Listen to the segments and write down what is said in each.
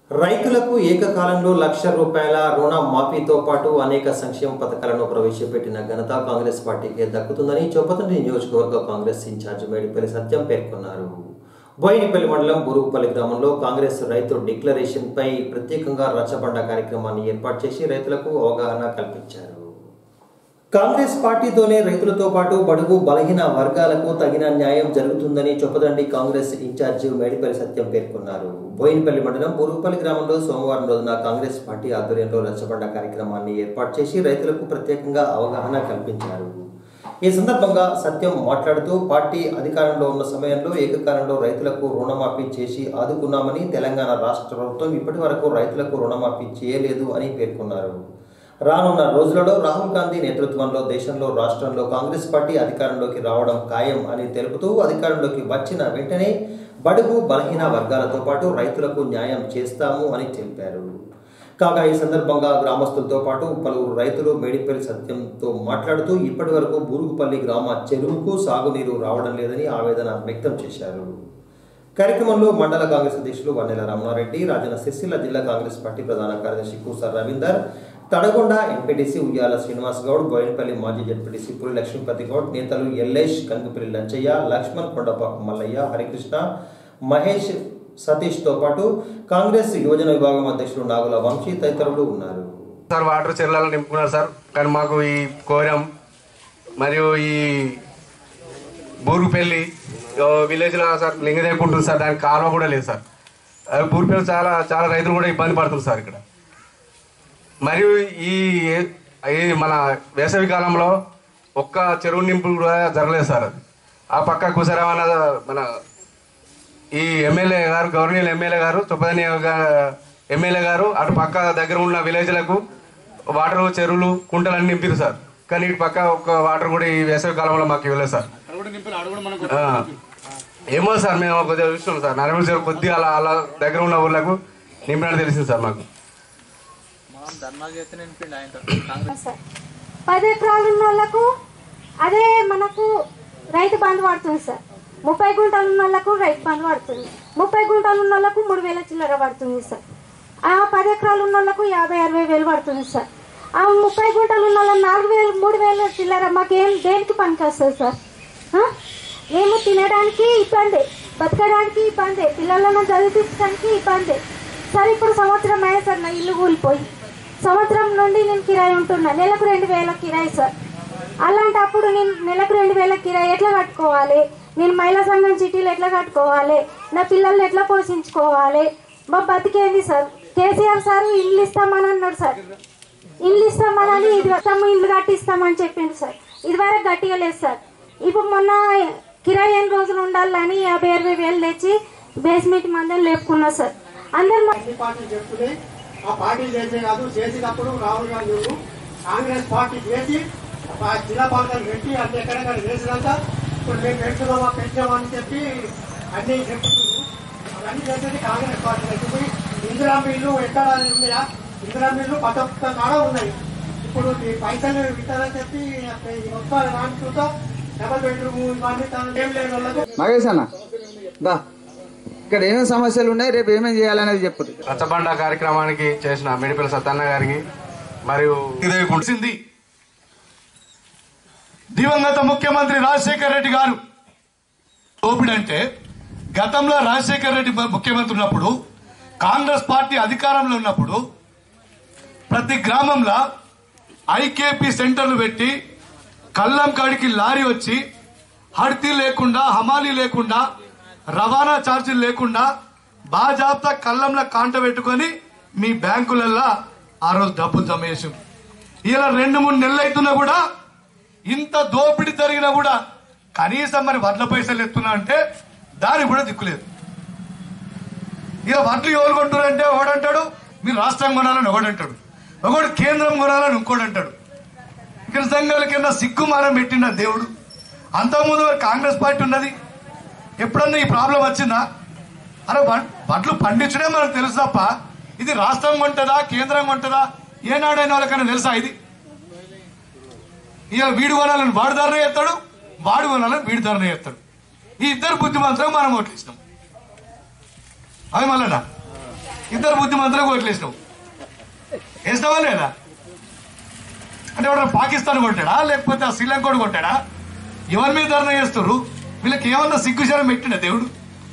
రైతులకు ఏకకాలంలో లక్ష రూపాయల రుణ మాఫీతో పాటు అనేక సంక్షేమ పథకాలను ప్రవేశపెట్టిన ఘనత కాంగ్రెస్ పార్టీకే దక్కుతుందని చొప్పతండి నియోజకవర్గ కాంగ్రెస్ ఇన్ఛార్జ్ మేడిపల్లి సత్యం పేర్కొన్నారు బోయినపల్లి మండలం బురుగుపల్లి గ్రామంలో కాంగ్రెస్ రైతు డిక్లరేషన్ పై ప్రత్యేకంగా రచ్చబండ కార్యక్రమాన్ని ఏర్పాటు చేసి రైతులకు అవగాహన కల్పించారు కాంగ్రెస్ పార్టీతోనే రైతులతో పాటు బడుగు బలహీన వర్గాలకు తగిన న్యాయం జరుగుతుందని చొప్పదండి కాంగ్రెస్ ఇన్ఛార్జి మేడిపల్లి సత్యం పేర్కొన్నారు బోయినపల్లి మండలం బురుగుపల్లి గ్రామంలో సోమవారం రోజున కాంగ్రెస్ పార్టీ ఆధ్వర్యంలో రచ్చబండ కార్యక్రమాన్ని ఏర్పాటు చేసి రైతులకు ప్రత్యేకంగా అవగాహన కల్పించారు ఈ సందర్భంగా సత్యం మాట్లాడుతూ పార్టీ అధికారంలో ఉన్న సమయంలో ఏకకాలంలో రైతులకు రుణమాఫీ చేసి ఆదుకున్నామని తెలంగాణ రాష్ట్ర ప్రభుత్వం ఇప్పటి వరకు రైతులకు రుణమాఫీ చేయలేదు అని పేర్కొన్నారు రానున్న రోజులలో రాహుల్ గాంధీ నేతృత్వంలో దేశంలో రాష్ట్రంలో కాంగ్రెస్ పార్టీ అధికారంలోకి రావడం ఖాయం అని తెలుపుతూ అధికారంలోకి వచ్చిన వెంటనే బడుగు బలహీన వర్గాలతో పాటు రైతులకు న్యాయం చేస్తాము అని తెలిపారు కాగా ఈ సందర్భంగా గ్రామస్తులతో పాటు పలువురు రైతులు మేడిపల్లి సత్యంతో మాట్లాడుతూ ఇప్పటి వరకు బూరుగుపల్లి గ్రామ చెరువుకు సాగునీరు రావడం లేదని ఆవేదన వ్యక్తం చేశారు కార్యక్రమంలో మండల కాంగ్రెస్ అధ్యక్షులు వన్నెల రమణారెడ్డి రాజన్న సిరిసిల్ల జిల్లా కాంగ్రెస్ పార్టీ ప్రధాన కార్యదర్శి కూసర్ రవీందర్ తడగొండ ఎంపీటీసీ ఉయ్యాల శ్రీనివాస్ గౌడ్ బోయినపల్లి మాజీ జడ్పీటీసీ పులి లక్ష్మీపతి గౌడ్ నేతలు ఎల్లేష్ కంగుపల్లి లంచయ్య లక్ష్మణ్ కొండపాక మల్లయ్య హరికృష్ణ మహేష్ సతీష్తో పాటు కాంగ్రెస్ యువజన విభాగం అధ్యక్షులు నాగుల వంశీ తదితరులు ఉన్నారు సార్ వాటర్ చెర్లలో నింపుకున్నారు సార్ కానీ మాకు ఈ కోరం మరియు ఈ బూరుగుపల్లి విలేజ్లో సార్ లింగదేపు ఉంటుంది సార్ దానికి కాలువ కూడా లేదు సార్ అది బూరుగుపల్లి చాలా చాలా రైతులు కూడా ఇబ్బంది పడుతుంది సార్ ఇక్కడ మరియు ఈ ఈ మన వేసవి కాలంలో ఒక్క చెరువు నింపు కూడా జరగలేదు సార్ అది ఆ పక్క కుసరమన్న మన ఈ ఎమ్మెల్యే గారు గవర్నీయులు ఎమ్మెల్యే గారు తుప్పదని ఎమ్మెల్యే గారు అటు పక్క దగ్గర ఉన్న విలేజ్లకు వాటర్ చెరువులు కుంటలు అన్ని నింపారు సార్ కానీ ఇటు పక్క ఒక వాటర్ కూడా ఈ వేసవి కాలంలో మాకు ఇవ్వలేదు సార్ ఆ. ఏమో సార్ మేము కొద్దిగా చూస్తున్నాం సార్ నలుగురు సార్ కొద్దిగా అలా అలా దగ్గర ఉన్న ఊర్లకు నింపినట్టు తెలిసింది సార్ మాకు సార్ పది ఎకరాలు ఉన్న వాళ్ళకు అదే మనకు రైతు బంధు పడుతుంది సార్ ముప్పై గుంటలు ఉన్న వాళ్ళకు రైతు బంధు పడుతుంది ముప్పై గుంటలు ఉన్న వాళ్ళకు మూడు వేల చిల్లర పడుతుంది సార్ ఆ పది ఎకరాలు ఉన్న వాళ్ళకు యాభై అరవై వేలు పడుతుంది సార్ ఆ ముప్పై గుంటలు ఉన్న వాళ్ళ నాలుగు వేలు మూడు వేల చిల్లర మాకేం దేనికి పనికి వస్తుంది సార్ ఆ? మేము తినడానికి ఇబ్బంది బతకడానికి ఇబ్బంది పిల్లలను చదివించడానికి ఇబ్బంది సార్ ఇప్పుడు సంవత్సరం అయ్యే సార్ నా ఇల్లు కూలిపోయి సంవత్సరం నుండి నేను కిరాయి ఉంటున్నా నెలకు రెండు వేల కిరాయి సార్ అలాంటప్పుడు నేను నెలకు రెండు వేల కిరాయి ఎట్లా కట్టుకోవాలి నేను మహిళా సంఘం చిట్టీలు ఎట్లా కట్టుకోవాలి నా పిల్లల్ని ఎట్లా పోషించుకోవాలి మా బతికేంది సార్ కేసీఆర్ సార్ ఇల్లు ఇస్తామని అన్నాడు సార్ ఇల్లు ఇస్తామని ఇది వస్తాము ఇల్లు కట్టిస్తామని చెప్పిండు సార్ ఇది వరకు గట్టిగా లేదు సార్ ఇప్పుడు మొన్న కిరాయి ఎన్ని రోజులు ఉండాలని యాభై అరవై వేలు తెచ్చి బేస్మెంట్ మందం లేపుకున్నా సార్ అందరు మా- అన్ని పార్టీలు చెప్తున్నాయి ఆ పార్టీలు చేసే కాదు చేసేటప్పుడు రాహుల్ గాంధీ గారు కాంగ్రెస్ పార్టీ చేసి ఆ జిల్లా పాలకలు పెట్టి అన్ని ఎక్కడెక్కడ చేసినాక ఇప్పుడు మేము పెంచుదామా పెంచామని చెప్పి అన్ని చెప్తున్నారు అవన్నీ చేసేది కాంగ్రెస్ పార్టీ ఇప్పుడు ఇందిరా మిల్లు ఎక్కడ ఉన్నాయా ఇందిరా మిల్లు పక్క పక్క కాడ ఉన్నాయి ఇప్పుడు ఈ పైసలు ఇస్తారని చెప్పి వస్తారు రాని చూద్దాం డబల్ బెడ్రూమ్ ఇవన్నీ తను ఏం లేని వాళ్ళకు మగేష్ అన్న దా ఇక్కడ ఏమేమి సమస్యలు ఉన్నాయి రేపు ఏమేమి చేయాలనేది చెప్పు రచ్చబండ కార్యక్రమానికి చేసిన మెడిపల్లి సత్తన్న గారికి మరియు ఇదే కుడిసింది దివంగత ముఖ్యమంత్రి రాజశేఖర రెడ్డి గారు దోపిడీ అంటే గతంలో రాజశేఖర రెడ్డి ముఖ్యమంత్రి ఉన్నప్పుడు కాంగ్రెస్ పార్టీ అధికారంలో ఉన్నప్పుడు ప్రతి గ్రామంలో ఐకేపీ సెంటర్లు పెట్టి కల్లం కాడికి లారీ వచ్చి హడ్తీ లేకుండా హమాలీ లేకుండా రవాణా ఛార్జీలు లేకుండా బాజాబ్తా కల్లంలో కాంట పెట్టుకొని మీ బ్యాంకులల్లో ఆ రోజు డబ్బులు జమ చేసాం ఇలా రెండు మూడు నెలలు అవుతున్నా కూడా ఇంత దోపిడీ జరిగినా కూడా కనీసం మరి వడ్ల పైసలు ఎత్తున్నా అంటే దానికి కూడా దిక్కులేదు ఇక వడ్లు ఎవరు కొంటారంటే ఒకడంటాడు మీరు రాష్ట్రం కొనాలని ఒకడంటాడు ఒకడు కేంద్రం కొనాలని ఇంకోటి అంటాడు ఇక్కడ సంఘాల కింద సిగ్గుమానం పెట్టిన దేవుడు అంతకుముందు మరి కాంగ్రెస్ పార్టీ ఉన్నది ఎప్పుడన్నా ఈ ప్రాబ్లం వచ్చిందా అరే వడ్- వడ్లు పండించడే మనకు తెలుసు తప్ప ఇది రాష్ట్రం కొంటదా కేంద్రం కొంటదా ఏనాడైన వాళ్ళకైనా తెలుసా ఇది ఇక వీడు కొనాలని వాడు ధరనే ఎత్తాడు వాడు కొనాలని వీడి ధరనే ఎత్తాడు ఈ ఇద్దరు బుద్ధిమంతులకు మనం ఓట్లు ఇచ్చినాం అవి మళ్ళా ఇద్దరు బుద్ధిమంతులకు ఓట్లేసినావు వేసినావా లేదా అంటే ఎవడ పాకిస్తాన్ కొట్టాడా లేకపోతే ఆ శ్రీలంక కూడా కొట్టాడా ఎవరి మీద ధర్నా చేస్తారు వీళ్ళకి ఏమన్నా సిగ్గుశరం పెట్టిన దేవుడు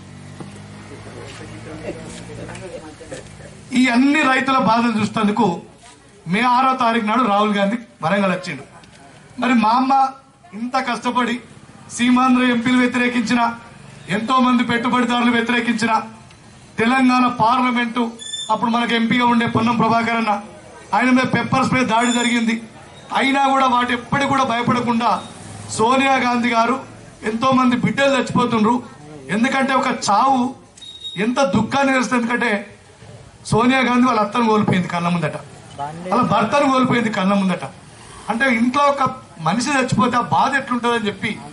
ఈ అన్ని రైతుల బాధలు చూసేందుకు మే ఆరో తారీఖు నాడు రాహుల్ గాంధీ వరంగల్ వచ్చిండు మరి మా అమ్మ ఇంత కష్టపడి సీమాంధ్ర ఎంపీలు వ్యతిరేకించిన ఎంతో మంది పెట్టుబడిదారులు వ్యతిరేకించిన తెలంగాణ పార్లమెంటు అప్పుడు మనకు ఎంపీగా ఉండే పొన్నం ప్రభాకర్ అన్న ఆయన మీద పెప్పర్ స్ప్రే దాడి జరిగింది అయినా కూడా వాటి ఎప్పటికి కూడా భయపడకుండా సోనియా గాంధీ గారు ఎంతో మంది బిడ్డలు చచ్చిపోతుండ్రు ఎందుకంటే ఒక చావు ఎంత దుఃఖాన్ని వేస్తుంది ఎందుకంటే సోనియా గాంధీ వాళ్ళ అత్తను కోల్పోయింది కళ్ళ ముందట వాళ్ళ భర్తను కోల్పోయింది కళ్ళ ముందట అంటే ఇంట్లో ఒక మనిషి చచ్చిపోతే ఆ బాధ ఎట్లుంటుందని చెప్పి